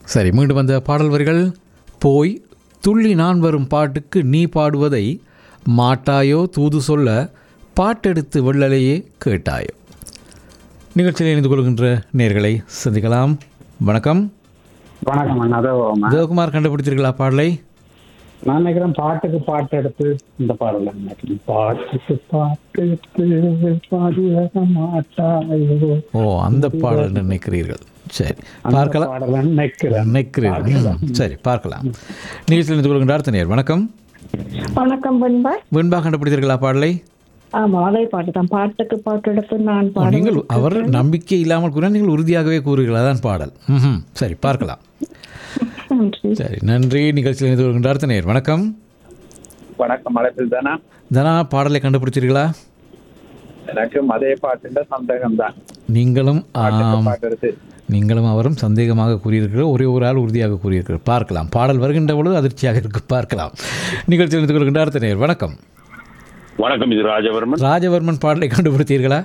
சரி மீண்டும் வந்த பாடல் வரிகள் போய் துள்ளி நான் வரும் பாட்டுக்கு நீ பாடுவதை மாட்டாயோ தூது சொல்ல பாட்டெடுத்து வெள்ளலையே கேட்டாயோ நிகழ்ச்சியில் இணைந்து கொள்கின்ற நேர்களை சந்திக்கலாம் வணக்கம் வணக்கம் அண்ணா அதோ அம்மா. தேவகுமார் கண்டுபிடித்தீர்களா பாடலை நான் நினைக்கிறேன் பாட்டுக்கு பாட்டு எடுத்து இந்த பாடல நினைக்கிறேன் பாட்டுக்கு பாட்டு எடுத்து பாடிய மாட்டாயோ ஓ அந்த பாடல் நினைக்கிறீர்கள் சரி அந்த பார்க்கலாம் பாடல நினைக்கிறேன் நினைக்கிறீர்கள் ம், சரி பார்க்கலாம் நிகழ்ச்சியில் இணைந்து கொள்கின்ற அடுத்த நேர் வணக்கம் வணக்கம் பண்பா வெண்பா கண்டுபிடித்தீர்களா பாடலை ஆமா அதே பாட்டு தான் பாட்டுக்கு பாட்டு எடுத்து நான் ஓ, பாடுவேன் நீங்கள் அவர் நம்பிக்கை இல்லாமல் கூறினால் நீங்கள் உறுதியாகவே கூறுகிறீர்கள் அதான் பாடல் ம்ஹும். சரி பார்க்கலாம் நன்றி சரி நன்றி நிகழ்ச்சியில் இணைந்து கொள்கின்ற அடுத்த நேர் வணக்கம் வணக்கம் மலத்தில் தானா தனா பாடலை கண்டுபிடித்தீர்களா எனக்கும் அதே பாட்டுன்ற சந்தேகம் தான் நீங்களும் ஆம், பாட்டு எடுத்து நீங்களும் அவரும் சந்தேகமாக கூறியிருக்கிறார் ஒரே ஒரு ஆள் உறுதியாக கூறியிருக்கிறார் பார்க்கலாம் பாடல் வருகின்ற பொழுது அதிர்ச்சியாக இருக்கு பார்க்கலாம் நிகழ்ச்சியில் இணைந்து கொள்கின்ற அடுத்த நேர் வணக்கம் வணக்கம் இது ராஜவர்மன் ராஜவர்மன் பாடலை கண்டுபிடித்தீர்களா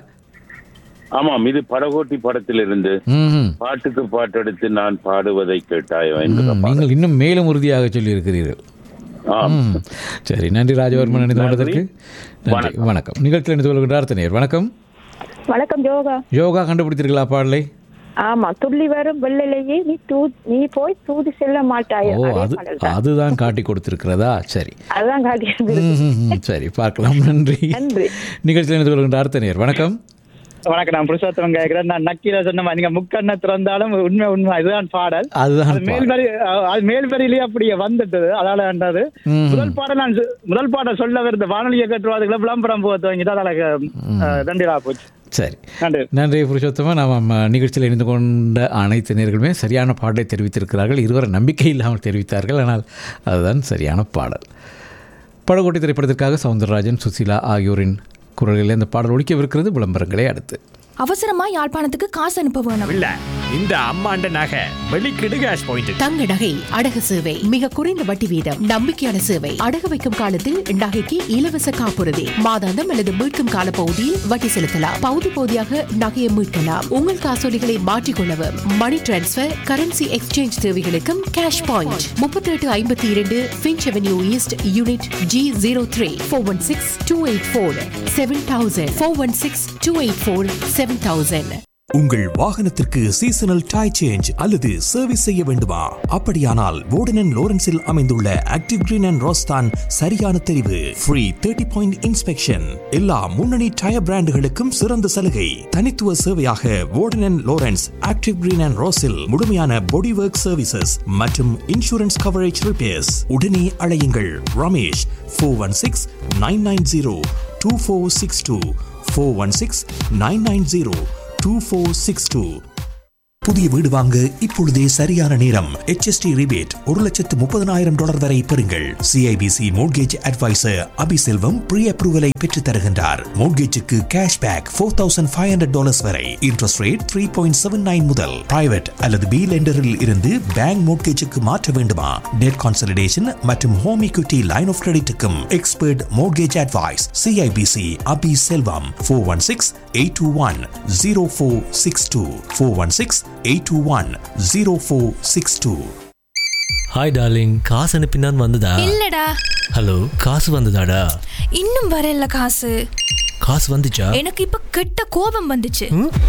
ஆமாம் இது படகோட்டி படத்திலிருந்து ம்ஹும். பாட்டுக்கு பாட்டெடுத்து நான் பாடுவதை கேட்டாயோ என்கிற ம், பாடல். நீங்கள் இன்னும் மேலும் உறுதியாக சொல்லியிருக்கிறீர்கள் ஆம். ம். சரி நன்றி ராஜவர்மன் இணைந்து கொண்டதற்கு நன்றி வணக்கம் நிகழ்ச்சியில் இணைந்து கொள்கின்ற அடுத்த நேர் வணக்கம் வணக்கம் யோகா யோகா கண்டுபிடித்தீர்களா பாடலை ஆமா துள்ளி வரும் வெள்ளிலேயே நீ தூ நீ போய் தூது செல்ல மாட்டாயோ ஓ அதே அது பாடல் தான். அதுதான் காட்டி கொடுத்திருக்கிறதா சரி அதான் காட்டியது ம், ம், ம். சரி பார்க்கலாம் நன்றி நன்றி நிகழ்ச்சியில் இணைந்து கொள்கின்ற அடுத்த நேர் வணக்கம் வணக்கம் நான் புருஷோத்தமன் கேட்கிறேன் நான் நக்கீர சொன்ன மாதிரி நீங்க முக்கண்ண திறந்தாலும் உண்மை உண்மை இதுதான் பாடல் அதுதான் அது மேல்வரி அஹ், அது மேல்வரியிலேயே அப்படியே வந்துட்டது அதால வேண்டாது ம். முதல் பாடல் நான் சொ- முதல் பாடல் சொல்ல வருது வானொலியை கட்டுவாதுக்குள்ள விளம்பரம் போக துவங்கிட்டு அதால அஹ், தண்டிலா போச்சு சரி நன்றி நன்றி புருஷோத்தமன் நாம் நிகழ்ச்சியில் இணைந்து கொண்ட அனைத்து நேர்களுமே சரியான பாடலை தெரிவித்திருக்கிறார்கள் இருவரை நம்பிக்கை இல்லாமல் தெரிவித்தார்கள் ஆனால் அதுதான் சரியான பாடல் படகோட்டை திரைப்படத்திற்காக சவுந்தரராஜன் சுசீலா ஆகியோரின் குரலில் இந்த பாடல் ஒழிக்கவிருக்கிறது விளம்பரங்களே அடுத்து அவசரமா யாழ்ப்பாணத்துக்கு காசு அனுப்ப வேணும் இல்ல இந்த அம்மாண்ட நகை வெளிக்கிடு கேஷ் பாயிண்ட் தங்க நகை அடகு சேவை மிக குறைந்த வட்டி வீதம் நம்பிக்கையான சேவை அடகு வைக்கும் காலத்தில் நகைக்கு இலவச காப்புறுதி மாதாந்தம் அல்லது மீட்கும் கால பகுதியில் வட்டி செலுத்தலாம் பகுதி பகுதியாக நகையை மீட்கலாம் உங்கள் காசோலிகளை மாற்றிக்கொள்ளவும் மணி டிரான்ஸ்பர் கரன்சி எக்ஸ்சேஞ்ச் தேவைகளுக்கும் கேஷ் பாயிண்ட் முப்பத்தி எட்டு ஐம்பத்தி இரண்டு Finch avenue east unit G zero three four one six two eight four seven thousand four one six two eight four seven thousand உங்கள் வாகனத்திற்கு சீசனல் டை சேஞ்ச் அல்லது service செய்ய வேண்டுமா அப்படியானால் வோர்டன் லோரன்ஸில் அமைந்துள்ள ஆக்டிவ் கிரீன் அண்ட் ரோஸ்தான் சரியான தெரிவு ஃப்ரீ தேர்ட்டி பாயிண்ட் இன்ஸ்பெக்ஷன் எல்லா முன்னணி டயர் பிராண்டுகளுக்கும் சிறந்த சலுகை தனித்துவ சேவையாக Warden Lawrence Active Green and ரோஸில் முழுமையான பாடி ஒர்க் சர்வீசஸ் மற்றும் இன்சூரன்ஸ் கவரேஜ் ரிப்பேர்ஸ் உடனே அழையுங்கள் Ramesh four one six nine nine zero two four six two four one six nine nine zero two four six two புதிய வீடு வாங்க இப்பொழுதே சரியான நேரம் HST ரிபேட் ஒரு லட்சத்து முப்பதனாயிரம் டாலர் வரை பெறுங்கள் CIBC mortgage advisor Abiselvam pre அப்ரூவலை பெற்றுத் தருகின்றார் மோட்கேஜுக்கு cash back four thousand five hundred dollars வரை interest rate three point seven nine முதல் பிரைவேட் அல்லது பி லெண்டரில் இருந்து பேங்க் மோட்கேஜுக்கு மாற்ற வேண்டுமா டெட் கான்சலிடேஷன் மற்றும் ஹோம் equity லைன் ஆஃப் கிரெடிட்டுக்கும் expert mortgage advice CIBC Abi Selvam four one six eight two one zero four six two four one six eight two one zero four six two hi darling காசு அனுப்பினான் வந்ததா இல்லடா hello காசு வந்ததாடா இன்னும் வரல காசு காசு வந்துச்சா எனக்கு இப்ப கெட்ட கோபம் வந்துச்சு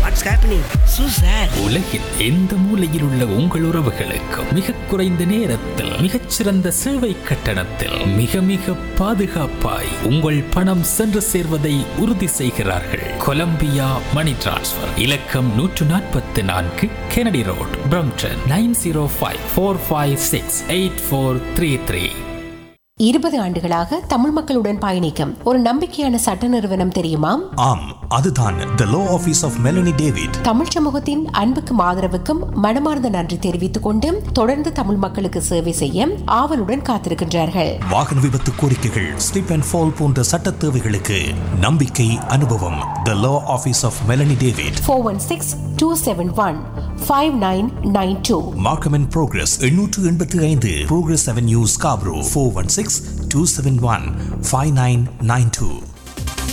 உலகில் எந்த மூலையில் உள்ள உங்கள் உறவுகளுக்கு மிக குறைந்த நேரத்தில் மிகச்சிறந்த சேவை கட்டணத்தில் மிக மிக பாதுகாப்பாய் உங்கள் பணம் சென்று சேர்வதை உறுதி செய்கிறார்கள் கொலம்பியா மணி டிரான்ஸ்ஃபர் இலக்கம் நூற்று நாற்பத்தி நான்கு Kennedy road Brampton nine zero five four five six eight four three three இருபது ஆண்டுகளாக தமிழ் மக்களுடன் பயணிக்கும் ஒரு நம்பிக்கையான சட்ட நிறுவனம் தெரியுமா ஆம் அதுதான் the law office of Melanie David Tamil சமூகத்தின் அன்புக்கும் ஆதரவுக்கும் மனமார்ந்த நன்றி தெரிவித்துக் கொண்டு தொடர்ந்து தமிழ் மக்களுக்கு சேவை செய்ய ஆவலுடன் காத்திருக்கின்றார்கள் வாகன விபத்து கோரிக்கைகள் ஸ்லிப் அண்ட் ஃபால் போன்ற சட்ட தேவைகளுக்கு நம்பிக்கை அனுபவம் the law office of Melanie David four one six two seven one five nine nine two Markham and Progress எண்ணூற்று எண்பத்தி ஐந்து Progress avenue Scarborough four one six two seven one five nine nine two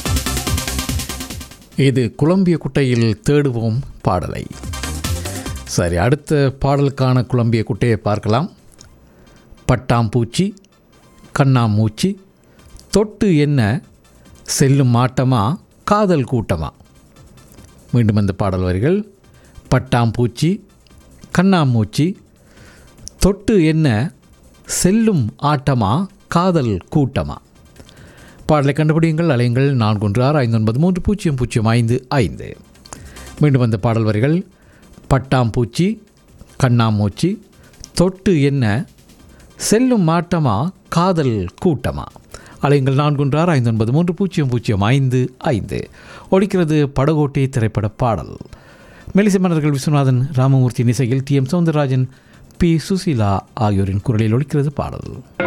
இது குழம்பிய குட்டையில் தேடுவோம் பாடலை சரி அடுத்த பாடலுக்கான குழம்பிய குட்டையை பார்க்கலாம் பட்டாம்பூச்சி கண்ணாமூச்சி தொட்டு என்ன செல்லும் மாட்டமா காதல் கூட்டமா மீண்டும் அந்த பாடல் வரிகள் பட்டாம்பூச்சி கண்ணாமூச்சி தொட்டு என்ன செல்லும் ஆட்டமா காதல் கூட்டமா பாடலை கண்டுபிடியுங்கள் அலையுங்கள் நான்கு ஒன்று ஆறு ஐந்து ஒன்பது மூன்று பூஜ்ஜியம் பூஜ்ஜியம் ஐந்து ஐந்து மீண்டும் அந்த பாடல் வரிகள் பட்டாம்பூச்சி கண்ணாமூச்சி தொட்டு என்ன செல்லும் மாட்டமா காதல் கூட்டமா அலையுங்கள் நான்கு ஒன்று ஆறு ஐந்து ஒன்பது மூன்று பூஜ்ஜியம் பூஜ்ஜியம் ஐந்து ஐந்து ஒழிக்கிறது படகோட்டை திரைப்பட பாடல் மெலிசை மன்னர்கள் விஸ்வநாதன் ராமமூர்த்தி இசையில் T M Soundararajan P Susheela ஆகியோரின் குரலில் ஒழிக்கிறது பாடல்